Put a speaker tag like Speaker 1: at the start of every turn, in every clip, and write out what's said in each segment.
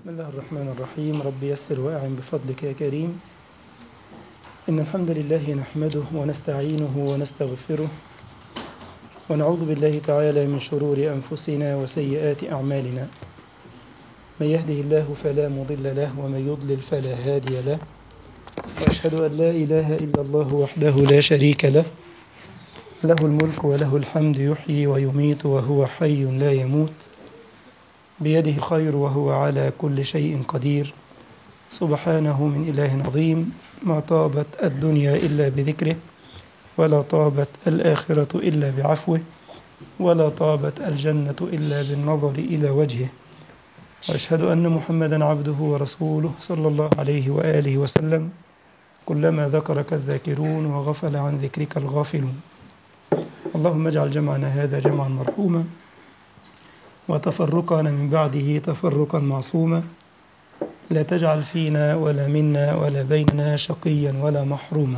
Speaker 1: بسم الله الرحمن الرحيم رب يسر وأعن بفضلك يا كريم إن الحمد لله نحمده ونستعينه ونستغفره ونعوذ بالله تعالى من شرور أنفسنا وسيئات أعمالنا من يهده الله فلا مضل له ومن يضلل فلا هادي له وأشهد أن لا إله إلا الله وحده لا شريك له له الملك وله الحمد يحيي ويميت وهو حي لا يموت بيده الخير وهو على كل شيء قدير سبحانه من إله عظيم ما طابت الدنيا إلا بذكره ولا طابت الآخرة إلا بعفوه ولا طابت الجنة إلا بالنظر إلى وجهه وأشهد أن محمدا عبده ورسوله صلى الله عليه وآله وسلم كلما ذكرك الذاكرون وغفل عن ذكرك الغافلون اللهم اجعل جمعنا هذا جمعا مرحوما وتفرقنا من بعده تفرقا معصوما لا تجعل فينا ولا منا ولا بيننا شقيا ولا محروما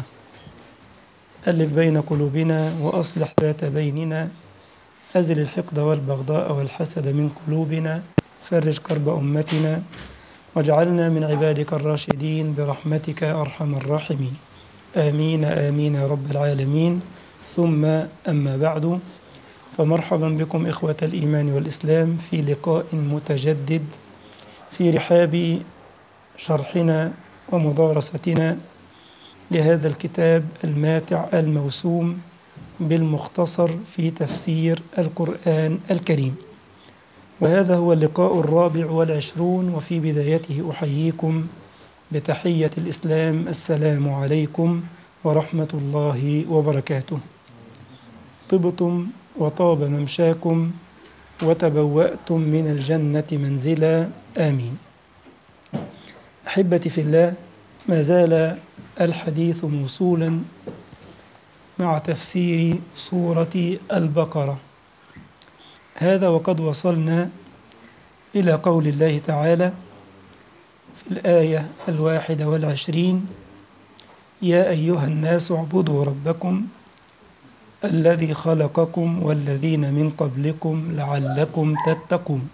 Speaker 1: ألف بين قلوبنا وأصلح ذات بيننا أزل الحقد والبغضاء والحسد من قلوبنا فرج كرب أمتنا واجعلنا من عبادك الراشدين برحمتك أرحم الراحمين آمين آمين يا رب العالمين ثم أما بعد فمرحبا بكم إخوة الإيمان والإسلام في لقاء متجدد في رحاب شرحنا ومدارستنا لهذا الكتاب الماتع الموسوم بالمختصر في تفسير القرآن الكريم وهذا هو اللقاء الرابع والعشرون وفي بدايته أحييكم بتحية الإسلام السلام عليكم ورحمة الله وبركاته طبتم وطاب ممشاكم وتبوأتم من الجنة منزلا آمين أحبتي في الله ما زال الحديث موصولا مع تفسير سورة البقرة هذا وقد وصلنا إلى قول الله تعالى في الآية الواحدة والعشرين يا أيها الناس اعبدوا ربكم الذي خلقكم والذين من قبلكم لعلكم تتقون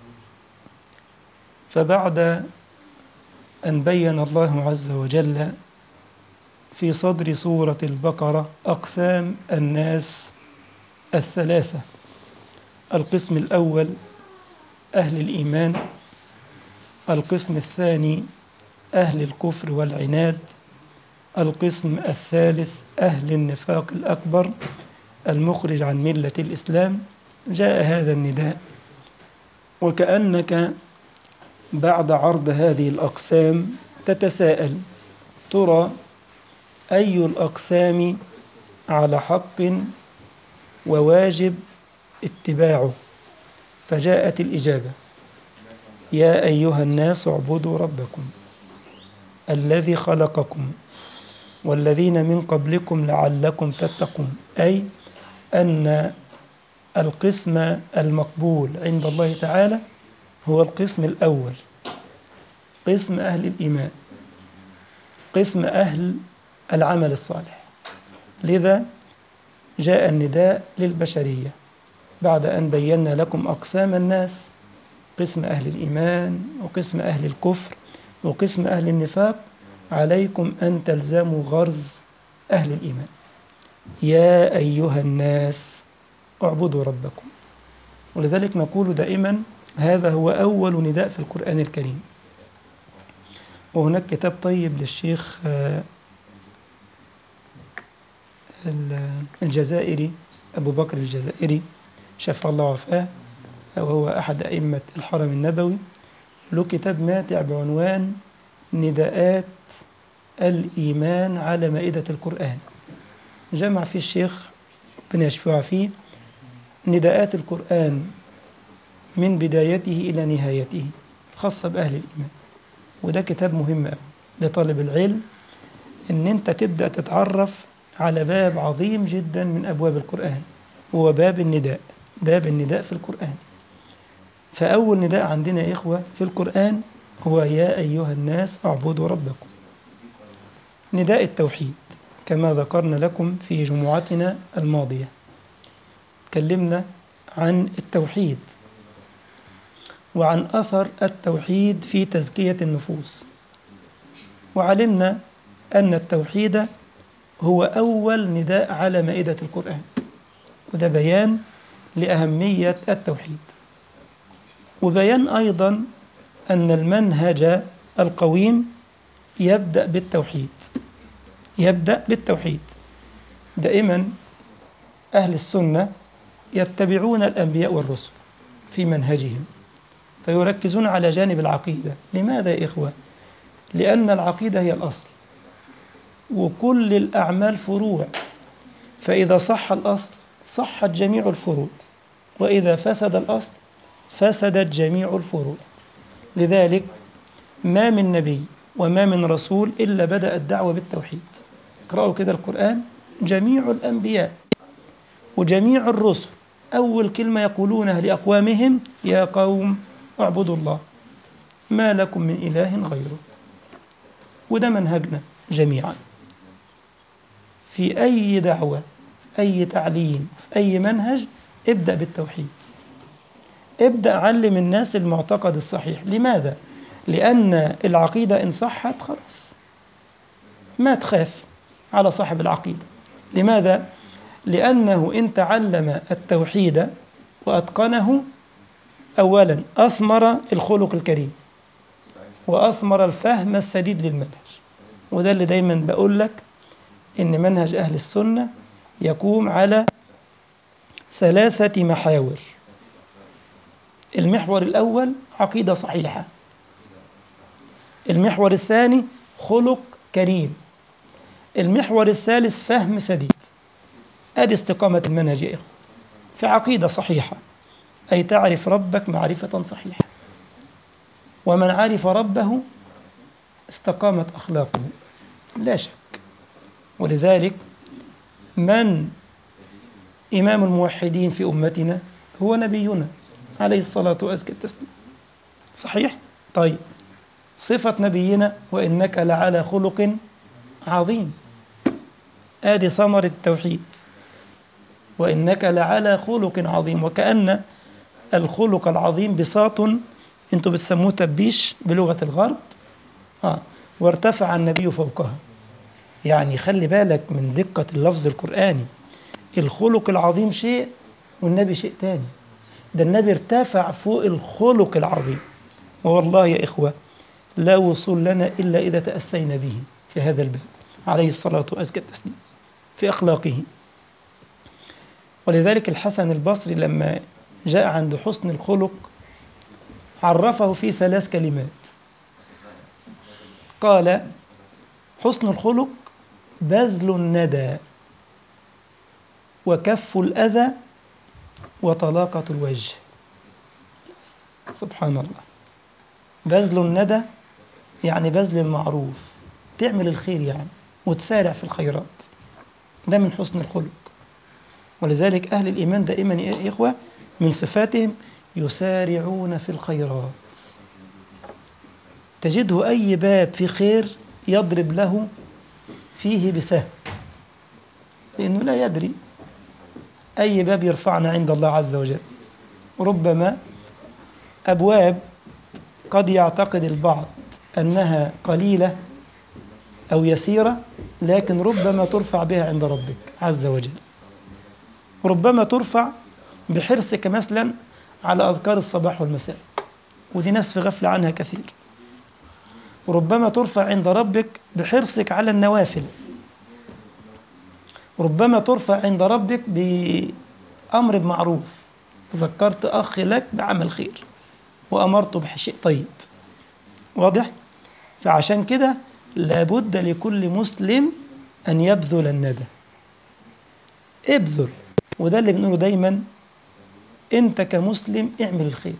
Speaker 1: فبعد أن بين الله عز وجل في صدر سورة البقرة أقسام الناس الثلاثة القسم الأول أهل الإيمان القسم الثاني أهل الكفر والعناد القسم الثالث أهل النفاق الأكبر المخرج عن ملة الإسلام جاء هذا النداء وكأنك بعد عرض هذه الأقسام تتساءل ترى أي الأقسام على حق وواجب اتباعه فجاءت الإجابة يا أيها الناس اعبدوا ربكم الذي خلقكم والذين من قبلكم لعلكم تتقون أي أن القسم المقبول عند الله تعالى هو القسم الأول قسم أهل الإيمان قسم أهل العمل الصالح لذا جاء النداء للبشرية بعد أن بينا لكم أقسام الناس قسم أهل الإيمان وقسم أهل الكفر وقسم أهل النفاق عليكم أن تلزموا غرز أهل الإيمان يا أيها الناس اعبدوا ربكم ولذلك نقول دائما هذا هو أول نداء في القرآن الكريم وهناك كتاب طيب للشيخ الجزائري أبو بكر الجزائري شفى الله وعافاه وهو أحد أئمة الحرم النبوي له كتاب ماتع بعنوان نداءات الإيمان على مائدة القرآن جمع فيه الشيخ ربنا يشفيه فيه نداءات القرآن من بدايته إلى نهايته خاصة بأهل الإيمان وده كتاب مهم أوي لطالب العلم إن أنت تبدأ تتعرف على باب عظيم جدا من أبواب القرآن هو باب النداء باب النداء في القرآن فأول نداء عندنا يا إخوة في القرآن هو يا أيها الناس اعبدوا ربكم نداء التوحيد كما ذكرنا لكم في جمعتنا الماضية تكلمنا عن التوحيد وعن أثر التوحيد في تزكية النفوس وعلمنا أن التوحيد هو أول نداء على مائدة القرآن وده بيان لأهمية التوحيد وبيان أيضا أن المنهج القويم يبدأ بالتوحيد يبدأ بالتوحيد دائما أهل السنة يتبعون الأنبياء والرسل في منهجهم فيركزون على جانب العقيدة لماذا يا إخوة؟ لأن العقيدة هي الأصل وكل الأعمال فروع فإذا صح الأصل صحت جميع الفروع وإذا فسد الأصل فسدت جميع الفروع لذلك ما من نبي وما من رسول إلا بدأ الدعوة بالتوحيد اقرأوا كده القرآن جميع الأنبياء وجميع الرسل أول كلمة يقولونها لأقوامهم يا قوم اعبدوا الله ما لكم من إله غيره وده منهجنا جميعا في أي دعوة أي تعليم في أي منهج ابدأ بالتوحيد ابدأ علم الناس المعتقد الصحيح لماذا؟ لأن العقيدة إن صحت خلاص ما تخاف على صاحب العقيدة لماذا؟ لأنه إن تعلم التوحيد وأتقنه أولا أثمر الخلق الكريم وأثمر الفهم السديد للمنهج وده اللي دايما بقول لك إن منهج أهل السنة يقوم على ثلاثة محاور المحور الأول عقيدة صحيحة المحور الثاني خلق كريم المحور الثالث فهم سديد ادي استقامة المنهج يا إخوة في عقيدة صحيحة أي تعرف ربك معرفة صحيحة ومن عرف ربه استقامت أخلاقه لا شك ولذلك من إمام الموحدين في أمتنا هو نبينا عليه الصلاة وأزكى التسليم صحيح؟ طيب صفة نبينا وإنك لعلى خلق عظيم آدي ثمرة التوحيد وإنك لعلى خلق عظيم وكأن الخلق العظيم بساط انتوا بتسموه تبيش بلغة الغرب آه. وارتفع النبي فوقها يعني خلي بالك من دقة اللفظ القرآني الخلق العظيم شيء والنبي شيء تاني ده النبي ارتفع فوق الخلق العظيم والله يا إخوة لا وصول لنا إلا إذا تأسينا به في هذا الباب عليه الصلاة وأزكى التسليم في أخلاقه ولذلك الحسن البصري لما جاء عند حسن الخلق عرفه في ثلاث كلمات قال حسن الخلق بذل الندى وكف الأذى وطلاقة الوجه سبحان الله بذل الندى يعني بذل المعروف تعمل الخير يعني وتسارع في الخيرات ده من حسن الخلق ولذلك أهل الإيمان دائما يا إخوة من صفاتهم يسارعون في الخيرات تجده أي باب في خير يضرب له فيه بسهم لأنه لا يدري أي باب يرفعنا عند الله عز وجل ربما أبواب قد يعتقد البعض أنها قليلة أو يسيرة لكن ربما ترفع بها عند ربك عز وجل ربما ترفع بحرصك مثلا على أذكار الصباح والمساء ودي ناس في غفلة عنها كثير وربما ترفع عند ربك بحرصك على النوافل ربما ترفع عند ربك بأمر بمعروف ذكرت أخ لك بعمل خير وأمرته بشيء طيب واضح؟ فعشان كده لابد لكل مسلم أن يبذل الندى ابذل وده اللي بنقوله دايما انت كمسلم اعمل الخير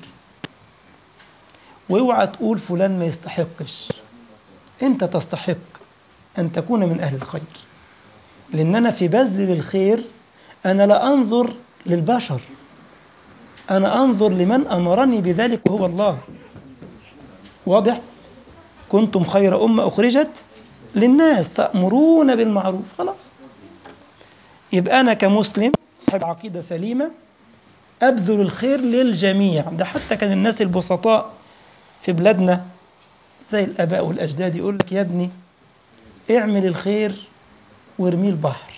Speaker 1: واوعى تقول فلان ما يستحقش انت تستحق ان تكون من اهل الخير لان انا في بذل للخير انا لا انظر للبشر انا انظر لمن امرني بذلك وهو الله واضح كنتم خير امه اخرجت للناس تامرون بالمعروف خلاص يبقى انا كمسلم صاحب عقيده سليمه أبذل الخير للجميع ده حتى كان الناس البسطاء في بلادنا زي الآباء والأجداد يقول لك يا ابني اعمل الخير وارميه البحر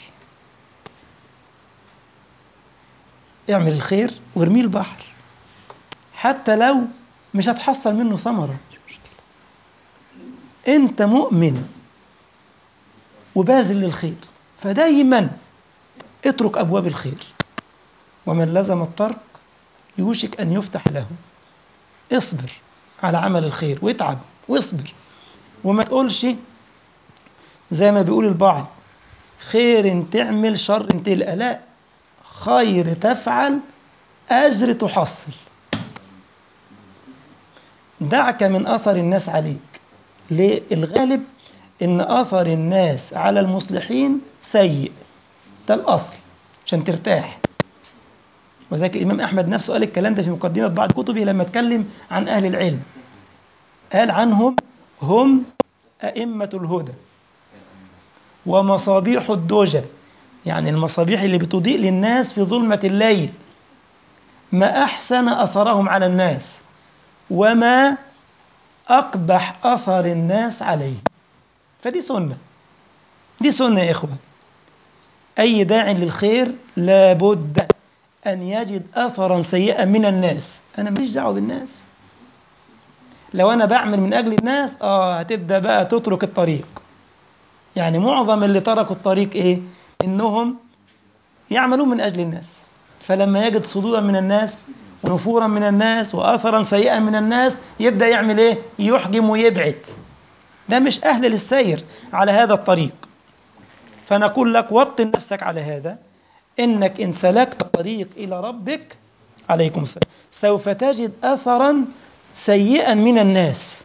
Speaker 1: اعمل الخير وارميه البحر حتى لو مش هتحصل منه ثمرة انت مؤمن وباذل للخير فدايما اترك ابواب الخير ومن لزم الترك يوشك ان يفتح له اصبر على عمل الخير واتعب واصبر وما تقولش زي ما بيقول البعض خير تعمل شر تلقى لا خير تفعل أجر تحصل دعك من أثر الناس عليك ليه؟ الغالب إن أثر الناس على المصلحين سيء ده الأصل عشان ترتاح وذلك الإمام أحمد نفسه قال الكلام ده في مقدمة بعض كتبه لما اتكلم عن أهل العلم قال عنهم هم أئمة الهدى ومصابيح الدجى يعني المصابيح اللي بتضيء للناس في ظلمة الليل ما أحسن أثرهم على الناس وما أقبح أثر الناس عليه فدي سنة دي سنة يا إخوة أي داع للخير لابد أن يجد أثرا سيئا من الناس أنا ماليش دعوة بالناس لو أنا بعمل من أجل الناس آه هتبدأ بقى تترك الطريق يعني معظم اللي تركوا الطريق إيه إنهم يعملون من أجل الناس فلما يجد صدودا من الناس ونفورا من الناس وأثرا سيئا من الناس يبدأ يعمل إيه يحجم ويبعد ده مش أهل للسير على هذا الطريق فنقول لك وطن نفسك على هذا إنك إن سلكت الطريق إلى ربك عليكم السلام سوف تجد أثرا سيئا من الناس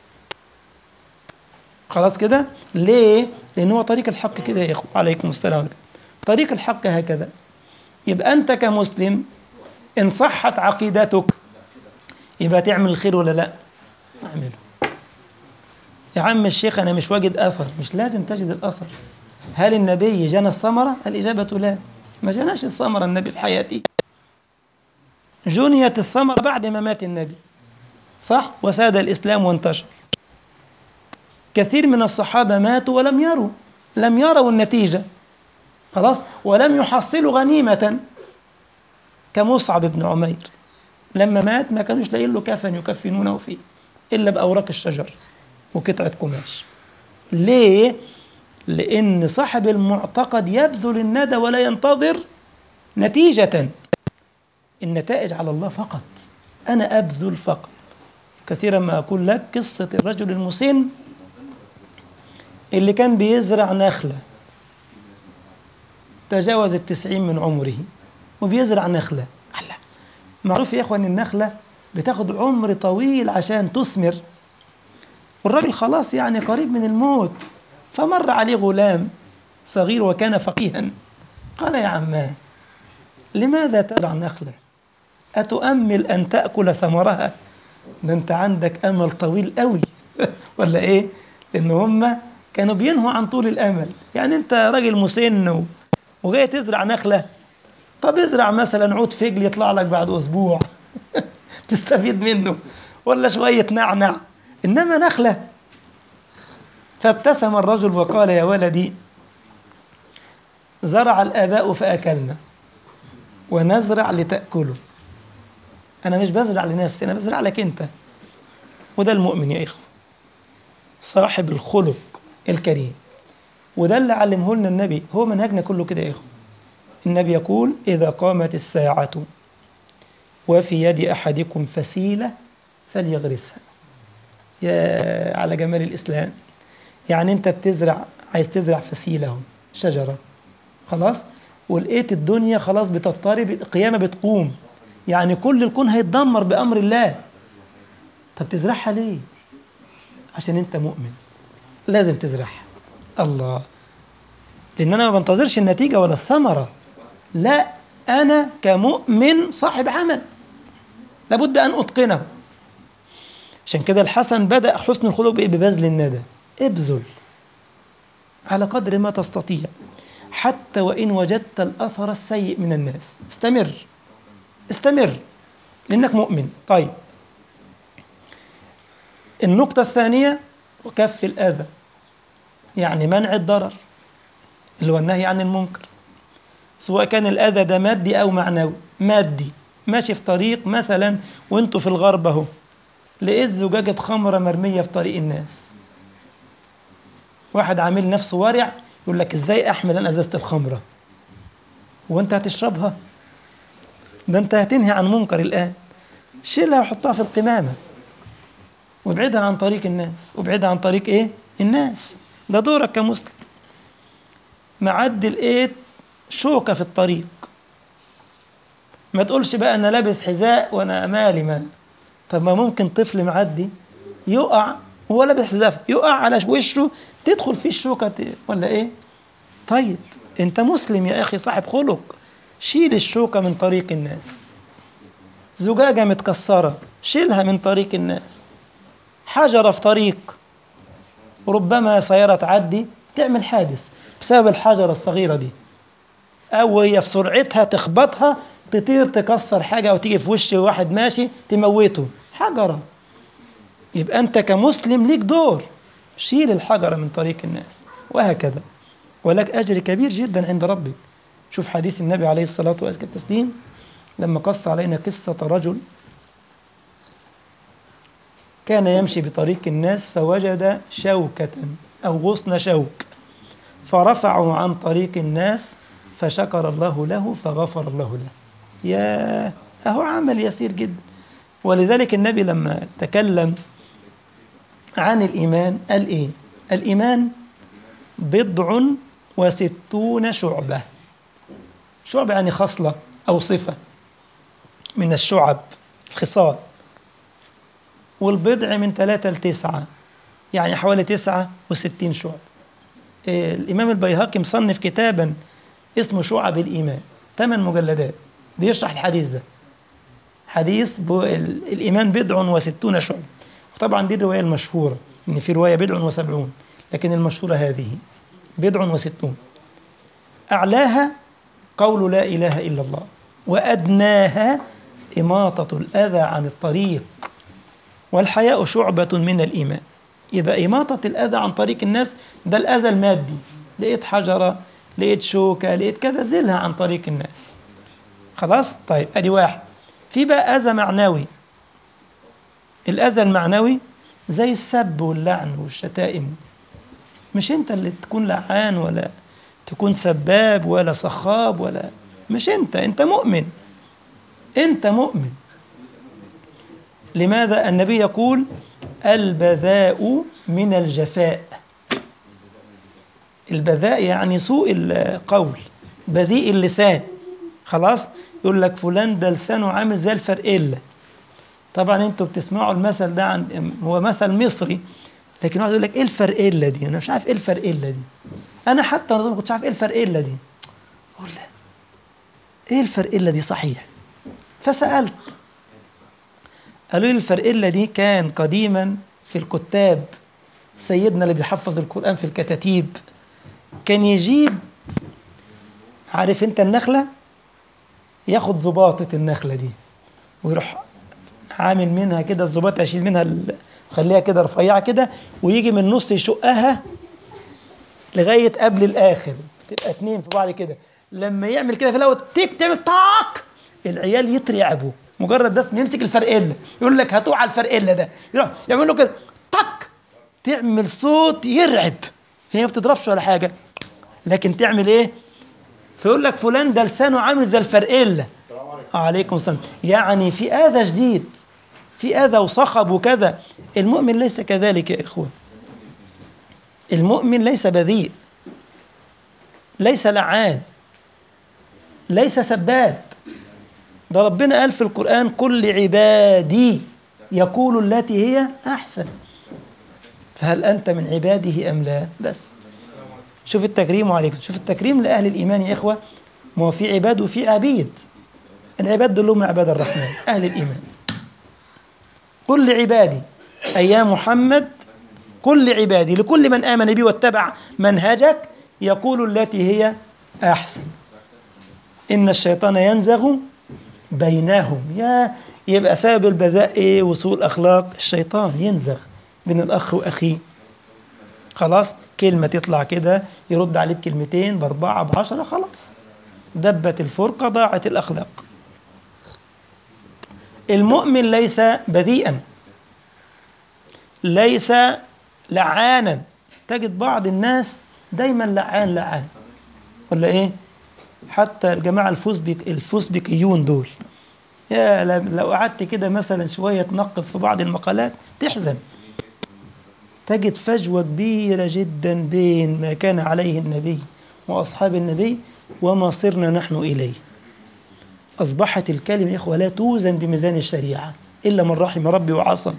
Speaker 1: خلاص كده ليه لأن هو طريق الحق كده يا إخوة عليكم السلام طريق الحق هكذا يبقى أنت كمسلم إن صحت عقيدتك يبقى تعمل الخير ولا لا اعمله يا عم الشيخ أنا مش واجد أثر مش لازم تجد الأثر هل النبي جنى الثمرة الإجابة لا ما جناش الثمرة النبي في حياته جنيت الثمرة بعد ما مات النبي صح وساد الإسلام وانتشر كثير من الصحابة ماتوا ولم يروا لم يروا النتيجة خلاص ولم يحصلوا غنيمة كمصعب بن عمير لما مات ما كانوش لاقيين له كفن يكفنونه فيه إلا بأوراق الشجر وقطعة قماش ليه؟ لأن صاحب المعتقد يبذل الندى ولا ينتظر نتيجة النتائج على الله فقط أنا أبذل فقط كثيرا ما أقول لك قصة الرجل المسن اللي كان بيزرع نخلة تجاوز التسعين من عمره وبيزرع نخلة الله معروف يا إخوان النخلة بتاخد عمر طويل عشان تثمر والراجل خلاص يعني قريب من الموت فمر عليه غلام صغير وكان فقيها قال يا عماه لماذا تزرع نخلة أتؤمل أن تأكل ثمرها ده أنت عندك أمل طويل قوي ولا إيه لأن هم كانوا بينهوا عن طول الأمل يعني أنت راجل مسن وجاي تزرع نخلة طب ازرع مثلا عود فجل يطلع لك بعد أسبوع تستفيد منه ولا شوية نعنع إنما نخلة فابتسم الرجل وقال يا ولدي زرع الآباء فأكلنا ونزرع لتأكله أنا مش بزرع لنفسي أنا بزرع لك أنت وده المؤمن يا إخوة صاحب الخلق الكريم وده اللي علمه لنا النبي هو منهجنا كله كده يا إخوة النبي يقول إذا قامت الساعة وفي يد أحدكم فسيلة فليغرسها يا على جمال الإسلام يعني أنت بتزرع عايز تزرع فسيلة شجرة خلاص ولقيت الدنيا خلاص بتضطرب القيامة بتقوم يعني كل الكون هيتدمر بأمر الله طب تزرعها ليه عشان أنت مؤمن لازم تزرعها الله لأن أنا ما بنتظرش النتيجة ولا الثمرة لا أنا كمؤمن صاحب عمل لابد أن أتقنه عشان كده الحسن بدأ حسن الخلق ببذل الندى ابذل على قدر ما تستطيع حتى وإن وجدت الأثر السيء من الناس استمر استمر لأنك مؤمن طيب النقطة الثانية وكف الأذى يعني منع الضرر اللي هو النهي عن المنكر سواء كان الأذى ده مادي أو معنوي مادي ماشي في طريق مثلا وانتوا في الغرب اهو لقيت زجاجة خمرة مرمية في طريق الناس واحد عامل نفسه ورع يقول لك ازاي احمل انا ازازة الخمرة وانت هتشربها ده انت هتنهي عن منكر الآن شيلها وحطها في القمامة وابعدها عن طريق الناس وابعدها عن طريق ايه الناس ده دورك كمسلم معدي لقيت شوكة في الطريق ما تقولش بقى انا لابس حذاء وانا مالي ما طب ما ممكن طفل معدي يقع وهو لابس حذاء يقع على وشه تدخل فيه الشوكة ولا ايه طيب انت مسلم يا اخي صاحب خلق شيل الشوكة من طريق الناس زجاجة متكسرة شيلها من طريق الناس حجرة في طريق ربما سيارة تعدي تعمل حادث بسبب الحجرة الصغيرة دي أو هي في سرعتها تخبطها تطير تكسر حاجة أو تيجي في وش واحد ماشي تموته حجرة يبقى أنت كمسلم ليك دور شيل الحجرة من طريق الناس وهكذا ولك أجر كبير جدا عند ربك شوف حديث النبي عليه الصلاة والتسليم لما قص علينا قصة رجل كان يمشي بطريق الناس فوجد شوكة أو غصن شوك فرفعه عن طريق الناس فشكر الله له فغفر الله له يا أهو عمل يسير جدا ولذلك النبي لما تكلم عن الإيمان قال إيه الإيمان بضع وستون شعبة شعبة يعني خصلة أو صفة من الشعب الخصال والبضع من ثلاثة لتسعة يعني حوالي تسعة وستين شعب الإمام البيهقي مصنف كتابا اسمه شعب الإيمان ثمان مجلدات بيشرح الحديث ده حديث الإيمان بضع وستون شعب طبعا دي الرواية المشهورة إن في رواية بضع وسبعون لكن المشهورة هذه بضع وستون أعلاها قول لا إله إلا الله وأدناها إماطة الأذى عن الطريق والحياء شعبة من الإيمان يبقى إماطة الأذى عن طريق الناس ده الأذى المادي لقيت حجرة لقيت شوكة لقيت كذا زلها عن طريق الناس خلاص طيب أدي واحد في بقى أذى معنوي الأذى المعنوي زي السب واللعن والشتائم مش أنت اللي تكون لعان ولا تكون سباب ولا صخاب ولا مش أنت أنت مؤمن أنت مؤمن لماذا النبي يقول البذاء من الجفاء البذاء يعني سوء القول بذيء اللسان خلاص يقول لك فلان ده لسانه عامل زي الفرقله طبعا انتوا بتسمعوا المثل ده عن هو مثل مصري لكن واحد يقول لك ايه الفرقله دي انا مش عارف ايه الفرقله دي انا حتى انا ما كنتش عارف ايه الفرقله دي اقول لا ايه الفرقله دي صحيح فسالت قالوا لي الفرقله دي كان قديما في الكتاب سيدنا اللي بيحفظ القران في الكتاتيب كان يجيب عارف انت النخله ياخد زباطه النخله دي ويروح عامل منها كده الزباط يشيل منها خليها كده رفيعه كده ويجي من النص يشقها لغايه قبل الاخر تبقى اتنين في بعض كده لما يعمل كده في الاول تيك تعمل طاق العيال يترعبوا مجرد بس يمسك الفرقله يقول لك هاتوه على الفرقله ده يروح يعمل له كده طق تعمل صوت يرعب هي ما بتضربش ولا حاجه لكن تعمل ايه فيقول لك فلان ده لسانه عامل زي الفرقله عليكم السلام يعني في اذى شديد في اذى وصخب وكذا المؤمن ليس كذلك يا اخوان المؤمن ليس بذيء ليس لعان ليس سباب ده ربنا قال في القرآن كل عبادي يقول التي هي أحسن فهل أنت من عباده أم لا بس شوف التكريم عليكم شوف التكريم لأهل الإيمان يا إخوة ما هو في عباد وفي عبيد العباد دول هم عباد الرحمن أهل الإيمان كل عبادي أي يا محمد كل عبادي لكل من آمن بي واتبع منهجك يقول التي هي أحسن إن الشيطان ينزغ بينهم يا يبقى سبب البذاء ايه وسوء الاخلاق الشيطان ينزغ بين الاخ واخيه خلاص كلمة تطلع كده يرد عليه بكلمتين بأربعة بعشرة خلاص دبت الفرقة ضاعت الأخلاق المؤمن ليس بذيئا ليس لعانا تجد بعض الناس دايما لعان لعان ولا ايه حتى الجماعة الفوسبك الفوسبكيون دول يا لو قعدت كده مثلا شوية تنقب في بعض المقالات تحزن تجد فجوة كبيرة جدا بين ما كان عليه النبي وأصحاب النبي وما صرنا نحن إليه أصبحت الكلمة يا إخوة لا توزن بميزان الشريعة إلا من رحم ربي وعصم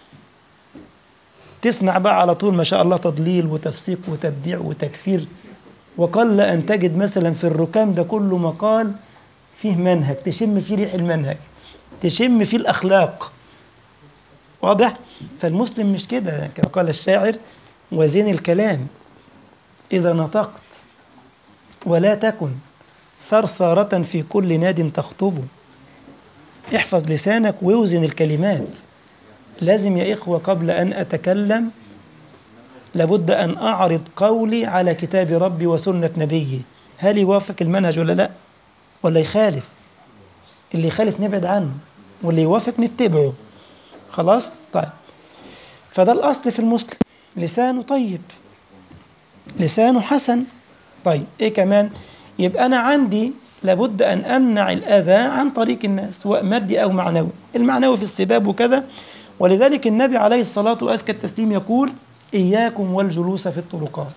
Speaker 1: تسمع بقى على طول ما شاء الله تضليل وتفسيق وتبديع وتكفير وقل أن تجد مثلا في الركام ده كله مقال فيه منهج تشم فيه ريح المنهج تشم فيه الأخلاق واضح؟ فالمسلم مش كده كما قال الشاعر وزن الكلام إذا نطقت ولا تكن ثرثارة في كل ناد تخطب احفظ لسانك ووزن الكلمات لازم يا إخوة قبل أن أتكلم لابد أن أعرض قولي على كتاب ربي وسنة نبيه هل يوافق المنهج ولا لا ولا يخالف اللي يخالف نبعد عنه واللي يوافق نتبعه خلاص طيب فده الأصل في المسلم لسانه طيب لسانه حسن طيب إيه كمان يبقى أنا عندي لابد أن أمنع الأذى عن طريق الناس سواء مادي أو معنوي المعنوي في السباب وكذا ولذلك النبي عليه الصلاة وأزكى التسليم يقول إياكم والجلوس في الطرقات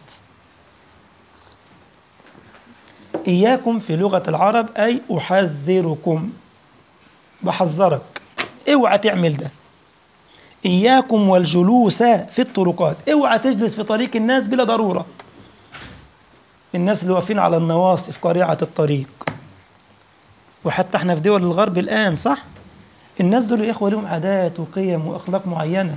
Speaker 1: إياكم في لغة العرب أي أحذركم بحذرك اوعى تعمل ده إياكم والجلوس في الطرقات اوعى تجلس في طريق الناس بلا ضرورة الناس اللي واقفين على النواصف قريعة الطريق وحتى احنا في دول الغرب الآن صح الناس دول يا إخوة لهم عادات وقيم وأخلاق معينة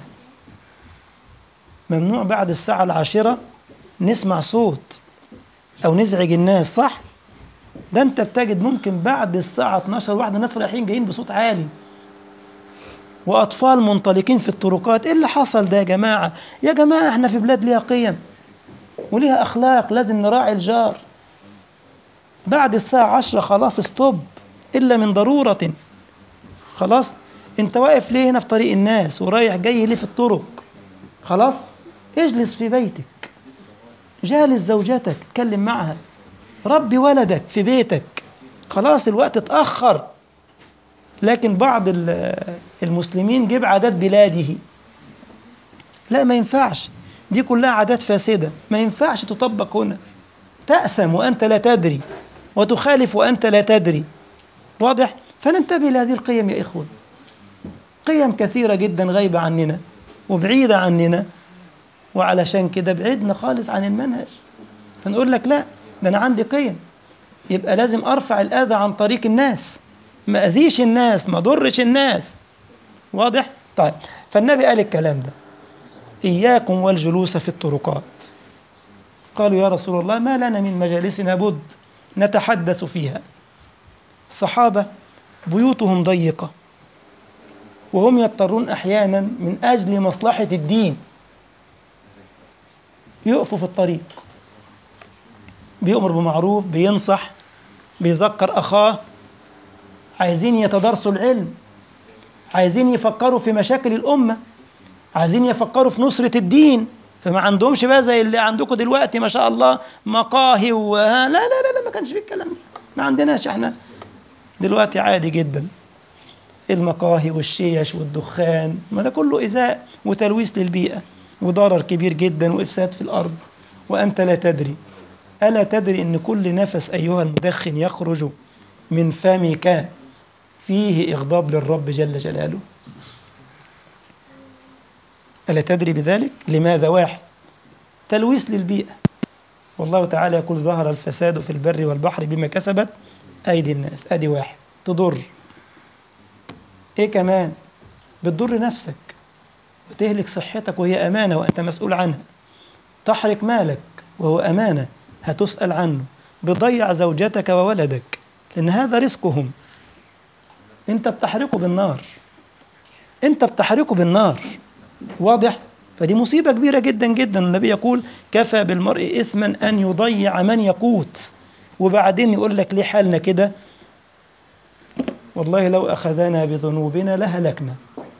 Speaker 1: ممنوع بعد الساعة العاشرة نسمع صوت أو نزعج الناس صح ده أنت بتجد ممكن بعد الساعة 12 واحدة ناس رايحين جايين بصوت عالي وأطفال منطلقين في الطرقات إيه اللي حصل ده يا جماعة يا جماعة إحنا في بلاد ليها قيم وليها أخلاق لازم نراعي الجار بعد الساعة عشرة خلاص ستوب إلا من ضرورة خلاص أنت واقف ليه هنا في طريق الناس ورايح جاي ليه في الطرق خلاص اجلس في بيتك جالس زوجتك اتكلم معها ربي ولدك في بيتك خلاص الوقت اتأخر لكن بعض المسلمين جيب عادات بلاده لا ما ينفعش دي كلها عادات فاسدة ما ينفعش تطبق هنا تأثم وأنت لا تدري وتخالف وأنت لا تدري واضح فننتبه لهذه القيم يا إخوة قيم كثيرة جدا غايبة عننا وبعيدة عننا وعلشان كده بعدنا خالص عن المنهج فنقول لك لا ده أنا عندي قيم يبقى لازم أرفع الأذى عن طريق الناس ما أذيش الناس ما ضرش الناس واضح؟ طيب فالنبي قال الكلام ده إياكم والجلوس في الطرقات قالوا يا رسول الله ما لنا من مجالسنا بد نتحدث فيها الصحابة بيوتهم ضيقة وهم يضطرون أحيانا من أجل مصلحة الدين يقفوا في الطريق بيأمر بمعروف بينصح بيذكر أخاه عايزين يتدارسوا العلم عايزين يفكروا في مشاكل الأمة عايزين يفكروا في نصرة الدين فما عندهمش بقى زي اللي عندكم دلوقتي ما شاء الله مقاهي و لا لا لا, لا ما كانش في الكلام ده ما عندناش احنا دلوقتي عادي جدا المقاهي والشيش والدخان ما ده كله إزاء وتلويث للبيئة وضرر كبير جدا وإفساد في الأرض وأنت لا تدري ألا تدري أن كل نفس أيها المدخن يخرج من فمك فيه إغضاب للرب جل جلاله ألا تدري بذلك لماذا واحد تلويث للبيئة والله تعالى يقول ظهر الفساد في البر والبحر بما كسبت أيدي الناس أدي واحد تضر إيه كمان بتضر نفسك وتهلك صحتك وهي أمانة وأنت مسؤول عنها تحرق مالك وهو أمانة هتسأل عنه بتضيع زوجتك وولدك لأن هذا رزقهم أنت بتحرقه بالنار انت بتحرقه بالنار واضح فدي مصيبة كبيرة جدا جدا النبي يقول كفى بالمرء إثما أن يضيع من يقوت وبعدين يقول لك ليه حالنا كده والله لو أخذنا بذنوبنا لهلكنا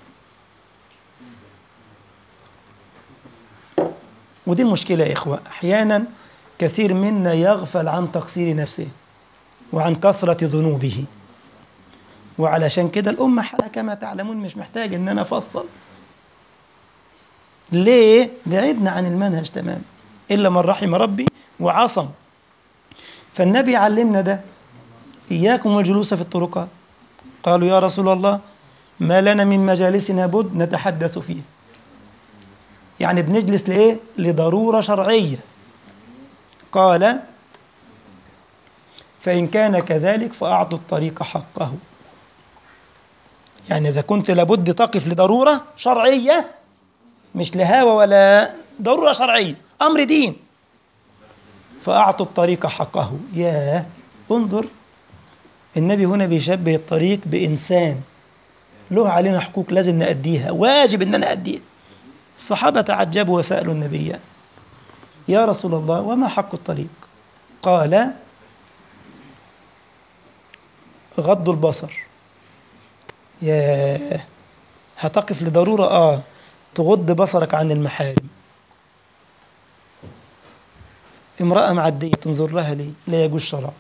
Speaker 1: ودي المشكلة يا إخوة أحيانا كثير منا يغفل عن تقصير نفسه وعن كثرة ذنوبه وعلشان كده الأمة حالها كما تعلمون مش محتاج إن أنا أفصل ليه؟ بعدنا عن المنهج تمام إلا من رحم ربي وعصم فالنبي علمنا ده إياكم والجلوس في الطرقات قالوا يا رسول الله ما لنا من مجالسنا بد نتحدث فيه يعني بنجلس لإيه؟ لضرورة شرعية قال فإن كان كذلك فأعطوا الطريق حقه يعني إذا كنت لابد تقف لضرورة شرعية مش لهوى ولا ضرورة شرعية أمر دين فأعطوا الطريق حقه ياه انظر النبي هنا بيشبه الطريق بإنسان له علينا حقوق لازم نأديها واجب إن نأديها الصحابة تعجبوا وسألوا النبي يا رسول الله وما حق الطريق قال غض البصر يا هتقف لضرورة آه تغض بصرك عن المحارم امرأة معدية تنظر لها ليه لا يجوز شرع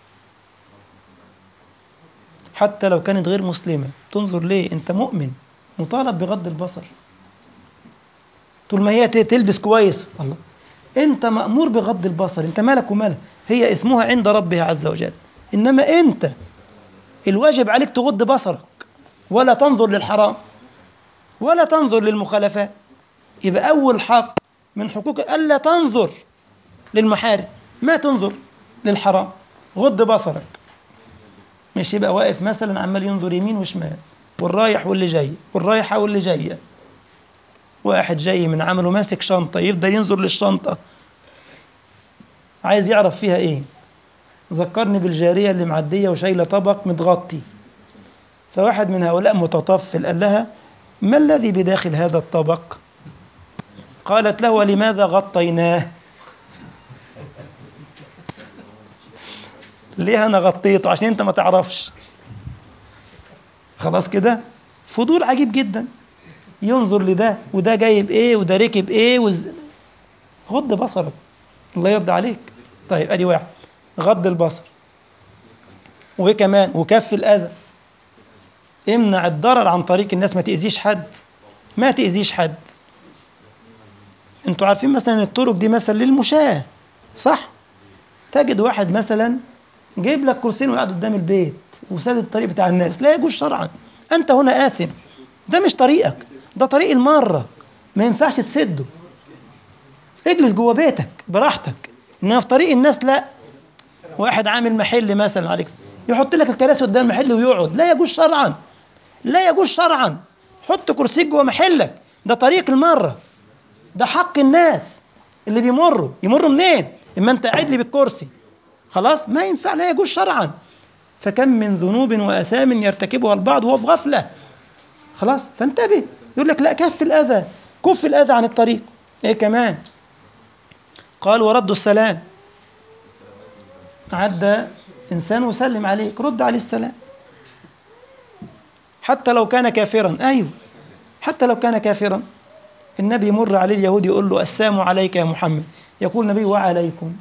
Speaker 1: حتى لو كانت غير مسلمة تنظر ليه انت مؤمن مطالب بغض البصر طول ما هي تلبس كويس الله انت مأمور بغض البصر انت مالك ومالها هي اسمها عند ربها عز وجل انما انت الواجب عليك تغض بصرك ولا تنظر للحرام ولا تنظر للمخالفات يبقى أول حق من حقوقك ألا تنظر للمحارم ما تنظر للحرام غض بصرك مش يبقى واقف مثلا عمال ينظر يمين وشمال والرايح واللي جاي والرايحة واللي جاية واحد جاي من عمله ماسك شنطة يفضل ينظر للشنطة عايز يعرف فيها ايه ذكرني بالجارية اللي معدية وشايلة طبق متغطي فواحد من هؤلاء متطفل قال لها ما الذي بداخل هذا الطبق قالت له ولماذا غطيناه ليه انا غطيته عشان انت ما تعرفش خلاص كده فضول عجيب جدا ينظر لده وده جايب ايه وده ركب ايه وز... غض بصرك الله يرضى عليك طيب ادي واحد غض البصر وكمان وكف الاذى امنع الضرر عن طريق الناس ما تأذيش حد ما تأذيش حد انتوا عارفين مثلا الطرق دي مثلا للمشاة صح تجد واحد مثلا جايب لك كرسيين وقاعد قدام البيت وساد الطريق بتاع الناس لا يجوز شرعا انت هنا آثم ده مش طريقك ده طريق المارة ما ينفعش تسده اجلس جوه بيتك براحتك انما في طريق الناس لا واحد عامل محل مثلا عليك يحط لك الكراسي قدام المحل ويقعد لا يجوز شرعا لا يجوز شرعا حط كرسيك جوه محلك ده طريق المرة ده حق الناس اللي بيمروا يمروا منين اما انت قاعد لي بالكرسي خلاص ما ينفع لا يجوز شرعا فكم من ذنوب واثام يرتكبها البعض وهو في غفله خلاص فانتبه يقول لك لا كف الاذى كف الاذى عن الطريق ايه كمان قال ورد السلام عدى انسان وسلم عليك رد عليه السلام حتى لو كان كافرا ايوه حتى لو كان كافرا النبي يمر عليه اليهودي يقول له السلام عليك يا محمد يقول النبي وعليكم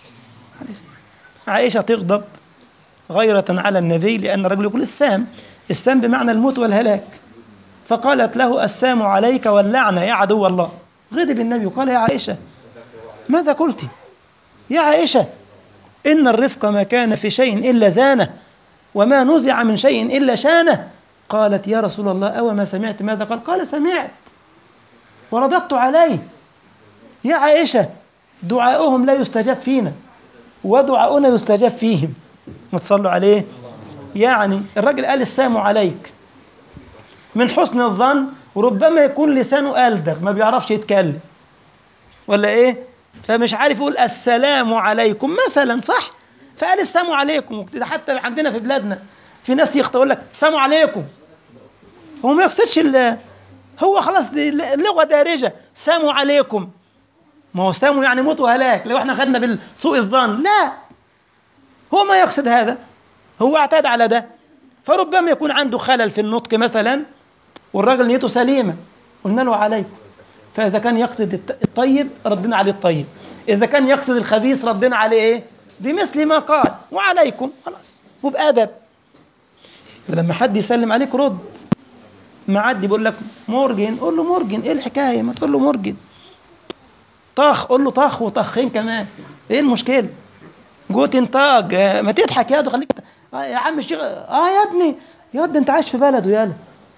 Speaker 1: عائشة تغضب غيرة على النبي لأن الرجل يقول السام السام بمعنى الموت والهلاك فقالت له السام عليك واللعنة يا عدو الله غضب النبي وقال يا عائشة ماذا قلت يا عائشة إن الرفق ما كان في شيء إلا زانه وما نزع من شيء إلا شانه قالت يا رسول الله أو ما سمعت ماذا قال قال سمعت ورددت عليه يا عائشة دعاؤهم لا يستجاب فينا ودعاؤنا يستجاب فيهم ما تصلوا عليه يعني الراجل قال السلام عليك من حسن الظن وربما يكون لسانه ألدغ ما بيعرفش يتكلم ولا ايه فمش عارف يقول السلام عليكم مثلا صح فقال السلام عليكم حتى عندنا في بلادنا في ناس يقول لك السلام عليكم هو ما يقصدش ال- هو خلاص دي لغه دارجه ساموا عليكم ما هو ساموا يعني موت وهلاك لو احنا خدنا بالسوء الظن لا هو ما يقصد هذا هو اعتاد على ده فربما يكون عنده خلل في النطق مثلا والراجل نيته سليمه قلنا له عليكم فاذا كان يقصد الت- الطيب ردنا عليه الطيب اذا كان يقصد الخبيث ردنا عليه ايه بمثل ما قال وعليكم خلاص وبادب لما حد يسلم عليك رد معدي بيقول لك مورجن قول له مورجن ايه الحكايه ما تقول له مورجن طخ قول له طخ وطخين كمان ايه المشكله جوتن تاج آه، ما تضحك يا ده خليك ت- آه يا عم الشيخ اه يا ابني يا ده انت عايش في بلده يالا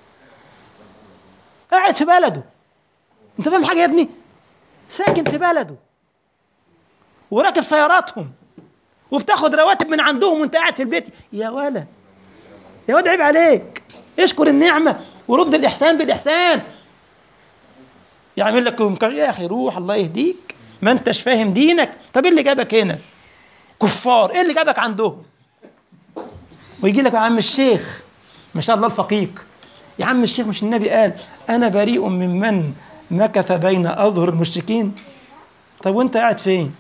Speaker 1: قاعد في بلده انت فاهم حاجه يا ابني ساكن في بلده وراكب سياراتهم وبتاخد رواتب من عندهم وانت قاعد في البيت يا ولا يا واد عيب عليك اشكر النعمه ورد الاحسان بالاحسان يعمل لك مكر- يا اخي روح الله يهديك ما انتش فاهم دينك طب ايه اللي جابك هنا كفار ايه اللي جابك عندهم ويجي لك يا عم الشيخ ما شاء الله الفقيق يا عم الشيخ مش النبي قال انا بريء ممن مكث بين اظهر المشركين طب وانت قاعد فين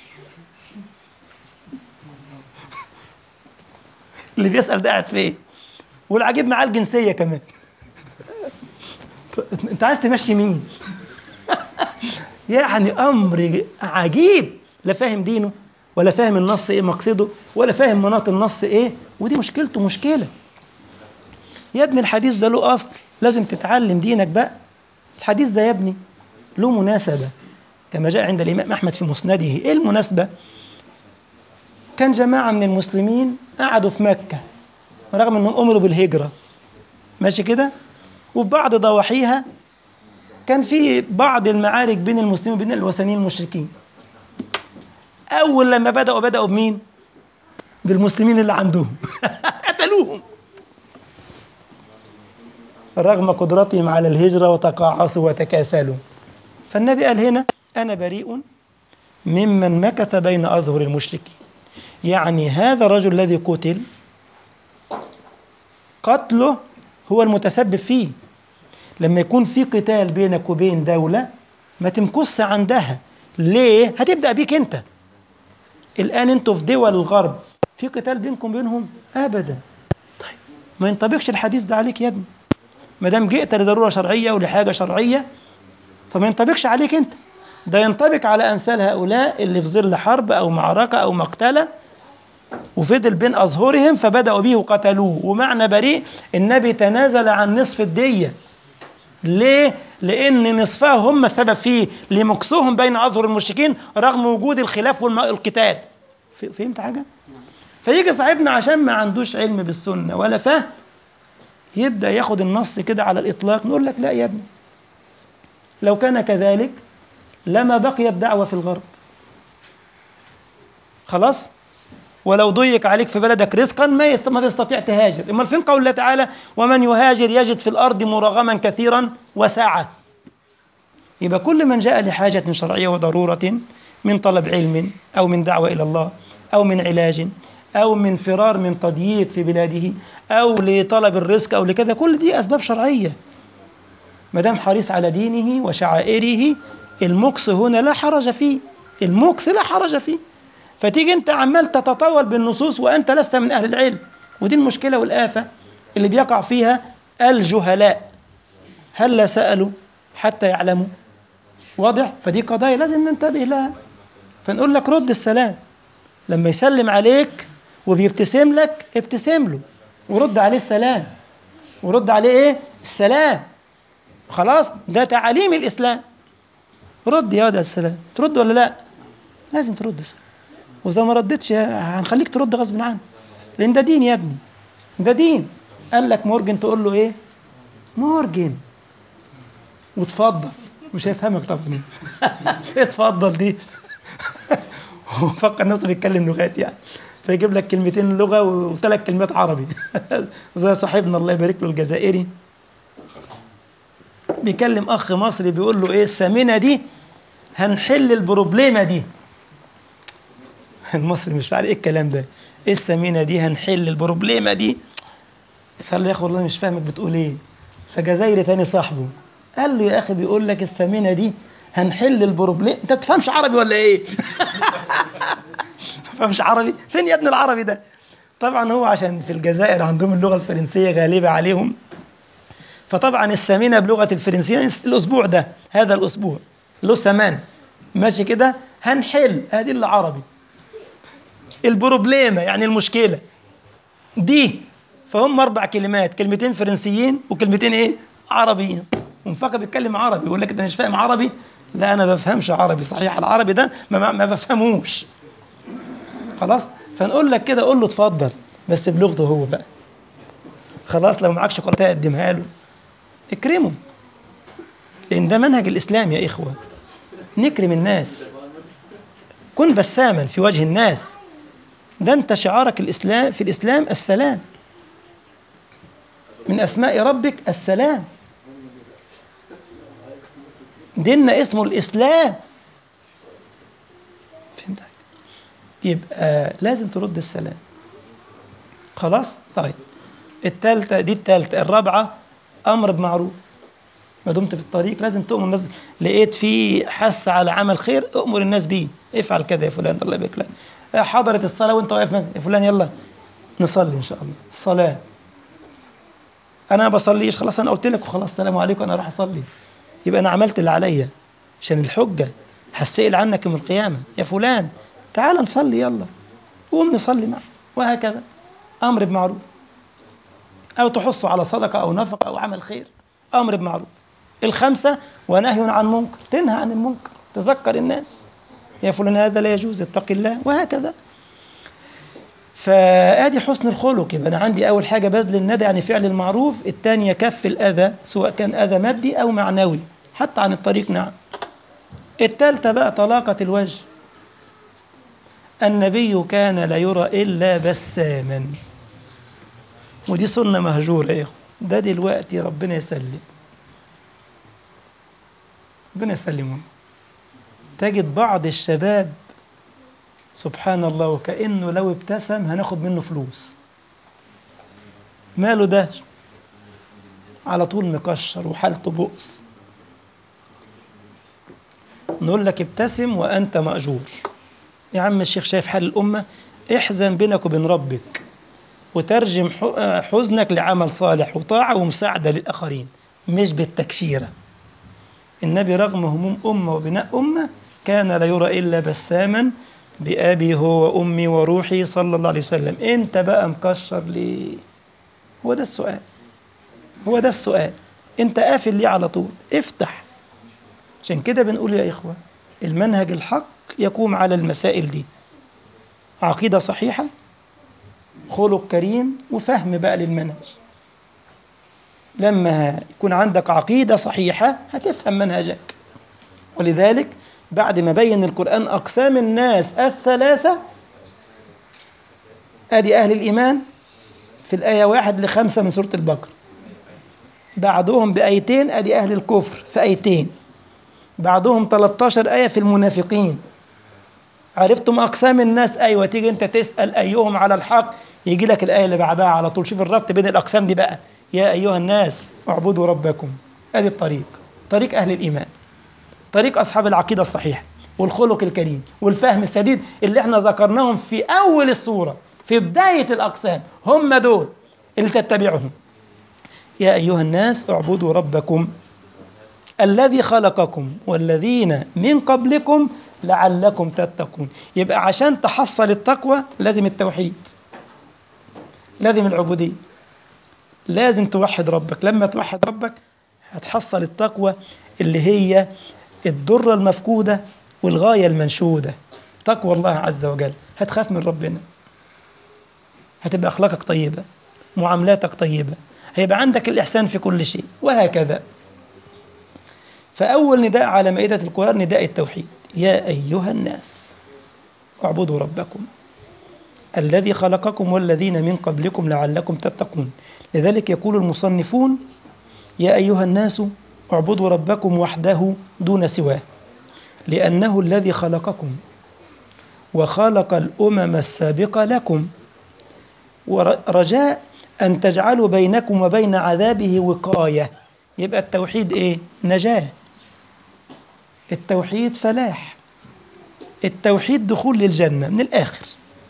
Speaker 1: اللي بيسال ده قاعد فين والعجيب معاه الجنسيه كمان انت عايز تمشي مين يعني امر عجيب لا فاهم دينه ولا فاهم النص ايه مقصده ولا فاهم مناط النص ايه ودي مشكلته مشكله يا ابني الحديث ده له اصل لازم تتعلم دينك بقى الحديث ده يا ابني له مناسبه كما جاء عند الامام احمد في مسنده ايه المناسبه كان جماعه من المسلمين قعدوا في مكه رغم انهم امروا بالهجره ماشي كده وفي بعض ضواحيها كان في بعض المعارك بين المسلمين وبين الوثنيين المشركين اول لما بداوا بداوا بمين بالمسلمين اللي عندهم قتلوهم رغم قدرتهم على الهجرة وتقاعسوا وتكاسلوا فالنبي قال هنا أنا بريء ممن مكث بين أظهر المشركين يعني هذا الرجل الذي قتل قتله هو المتسبب فيه لما يكون في قتال بينك وبين دولة ما تمكث عندها ليه؟ هتبدأ بيك أنت الآن أنتوا في دول الغرب في قتال بينكم بينهم أبدا طيب ما ينطبقش الحديث ده عليك يا ابني ما دام جئت لضرورة شرعية ولحاجة شرعية فما ينطبقش عليك أنت ده ينطبق على أمثال هؤلاء اللي في ظل حرب أو معركة أو مقتلة وفضل بين أظهرهم فبدأوا به وقتلوه ومعنى بريء النبي تنازل عن نصف الدية ليه؟ لأن نصفها هم السبب فيه لمكسوهم بين أظهر المشركين رغم وجود الخلاف والقتال فهمت حاجة؟ فيجي صاحبنا عشان ما عندوش علم بالسنة ولا فهم يبدأ ياخد النص كده على الإطلاق نقول لك لا يا ابني لو كان كذلك لما بقيت دعوة في الغرب خلاص ولو ضيق عليك في بلدك رزقا ما يست... ما تستطيع تهاجر امال فين قول الله تعالى ومن يهاجر يجد في الارض مرغما كثيرا وسعه يبقى كل من جاء لحاجه شرعيه وضروره من طلب علم او من دعوه الى الله او من علاج او من فرار من تضييق في بلاده او لطلب الرزق او لكذا كل دي اسباب شرعيه ما دام حريص على دينه وشعائره المكس هنا لا حرج فيه المكس لا حرج فيه فتيجي انت عمال تتطاول بالنصوص وانت لست من اهل العلم ودي المشكله والافه اللي بيقع فيها الجهلاء هل لا سالوا حتى يعلموا واضح فدي قضايا لازم ننتبه لها فنقول لك رد السلام لما يسلم عليك وبيبتسم لك ابتسم له ورد عليه السلام ورد عليه ايه السلام خلاص ده تعاليم الاسلام رد يا ده السلام ترد ولا لا لازم ترد السلام واذا ما ردتش هنخليك ترد غصب عنك لان ده دين يا ابني ده دين قال لك مورجن تقول له ايه مورجن وتفضل مش هيفهمك طبعا اتفضل دي هو فكر نفسه بيتكلم لغات يعني فيجيب لك كلمتين لغه وثلاث كلمات عربي زي صاحبنا الله يبارك له الجزائري بيكلم اخ مصري بيقول له ايه السمينه دي هنحل البروبليمه دي المصري مش عارف ايه الكلام ده ايه السمينه دي هنحل البروبليمه دي فقال له يا اخي والله مش فاهمك بتقول ايه فجزائري تاني صاحبه قال له يا اخي بيقول لك السمينه دي هنحل البروبليم انت بتفهمش عربي ولا ايه بتفهمش عربي فين يا ابن العربي ده طبعا هو عشان في الجزائر عندهم اللغه الفرنسيه غالبه عليهم فطبعا السمينه بلغه الفرنسيه الاسبوع ده هذا الاسبوع له سمان ماشي كده هنحل هذه اللي عربي البروبليمه يعني المشكله دي فهم اربع كلمات كلمتين فرنسيين وكلمتين ايه عربيين ومفكر بيتكلم عربي يقول لك انت مش فاهم عربي لا انا ما بفهمش عربي صحيح العربي ده ما, ما بفهموش خلاص فنقول لك كده قول له اتفضل بس بلغته هو بقى خلاص لو معاك شوكولاته قدمها له اكرمه لان ده منهج الاسلام يا اخوه نكرم الناس كن بساما في وجه الناس ده انت شعارك الاسلام في الاسلام السلام من اسماء ربك السلام ديننا اسمه الاسلام فهمت يبقى لازم ترد السلام خلاص طيب الثالثه دي الثالثه الرابعه امر بمعروف ما دمت في الطريق لازم تؤمر الناس لقيت في حث على عمل خير امر الناس بيه افعل كذا يا فلان الله يبارك لك حضرت الصلاه وانت واقف مثلا يا فلان يلا نصلي ان شاء الله الصلاه انا ما بصليش خلاص انا قلت لك وخلاص السلام عليكم انا اروح اصلي يبقى انا عملت اللي عليا عشان الحجه هسئل عنك يوم القيامه يا فلان تعال نصلي يلا قوم نصلي معه وهكذا امر بمعروف او تحث على صدقه او نفقه او عمل خير امر بمعروف الخمسه ونهي عن منكر تنهى عن المنكر تذكر الناس يا فلان هذا لا يجوز اتق الله وهكذا فادي حسن الخلق يبقى انا عندي اول حاجه بذل الندى يعني فعل المعروف الثانيه كف الاذى سواء كان اذى مادي او معنوي حتى عن الطريق نعم الثالثه بقى طلاقه الوجه النبي كان لا يرى الا بساما ودي سنه مهجوره يا اخو ده دلوقتي ربنا يسلم ربنا يسلمون تجد بعض الشباب سبحان الله وكأنه لو ابتسم هناخد منه فلوس ماله ده على طول مكشر وحالته بؤس نقول لك ابتسم وأنت مأجور يا عم الشيخ شايف حال الأمة احزن بينك وبين ربك وترجم حزنك لعمل صالح وطاعة ومساعدة للآخرين مش بالتكشيرة النبي رغم هموم أمة وبناء أمة كان لا يرى إلا بساما بأبي هو وأمي وروحي صلى الله عليه وسلم أنت بقى مكشر ليه هو ده السؤال هو ده السؤال أنت قافل ليه على طول افتح عشان كده بنقول يا إخوة المنهج الحق يقوم على المسائل دي عقيدة صحيحة خلق كريم وفهم بقى للمنهج لما يكون عندك عقيدة صحيحة هتفهم منهجك ولذلك بعد ما بين القرآن أقسام الناس الثلاثة أدي أهل الإيمان في الآية واحد لخمسة من سورة البقرة بعدهم بآيتين أدي أهل الكفر في آيتين بعدهم 13 آية في المنافقين عرفتم أقسام الناس أيوة تيجي أنت تسأل أيهم على الحق يجي لك الآية اللي بعدها على طول شوف الربط بين الأقسام دي بقى يا أيها الناس اعبدوا ربكم أدي الطريق طريق أهل الإيمان طريق أصحاب العقيدة الصحيحة والخلق الكريم والفهم السديد اللي احنا ذكرناهم في أول السورة في بداية الأقسام هم دول اللي تتبعهم يا أيها الناس اعبدوا ربكم الذي خلقكم والذين من قبلكم لعلكم تتقون يبقى عشان تحصل التقوى لازم التوحيد لازم العبودية لازم توحد ربك لما توحد ربك هتحصل التقوى اللي هي الضرة المفقودة والغاية المنشودة تقوى الله عز وجل هتخاف من ربنا هتبقى أخلاقك طيبة معاملاتك طيبة هيبقى عندك الإحسان في كل شيء وهكذا فأول نداء على مائدة القرآن نداء التوحيد يا أيها الناس اعبدوا ربكم الذي خلقكم والذين من قبلكم لعلكم تتقون لذلك يقول المصنفون يا أيها الناس اعبدوا ربكم وحده دون سواه لأنه الذي خلقكم وخلق الأمم السابقة لكم ورجاء أن تجعلوا بينكم وبين عذابه وقاية يبقى التوحيد إيه؟ نجاة التوحيد فلاح التوحيد دخول للجنة من الآخر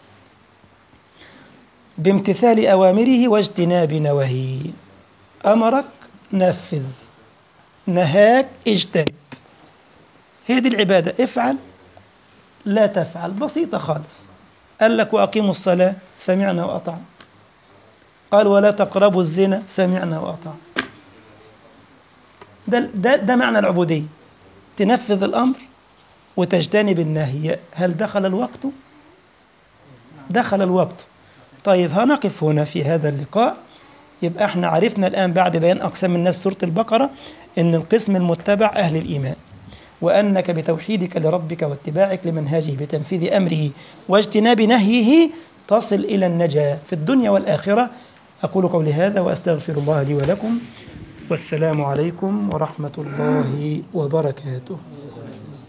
Speaker 1: بامتثال أوامره واجتناب نواهيه أمرك نفذ نهاك اجتنب هي دي العبادة افعل لا تفعل بسيطة خالص قال لك وأقيموا الصلاة سمعنا وأطعنا قال ولا تقربوا الزنا سمعنا وأطعنا ده, ده, ده معنى العبودية تنفذ الأمر وتجتنب النهي هل دخل الوقت؟ دخل الوقت طيب هنقف هنا في هذا اللقاء يبقى احنا عرفنا الآن بعد بيان أقسام الناس سورة البقرة أن القسم المتبع أهل الإيمان وأنك بتوحيدك لربك واتباعك لمنهجه بتنفيذ أمره واجتناب نهيه تصل إلى النجاة في الدنيا والآخرة أقول قولي هذا وأستغفر الله لي ولكم والسلام عليكم ورحمة الله وبركاته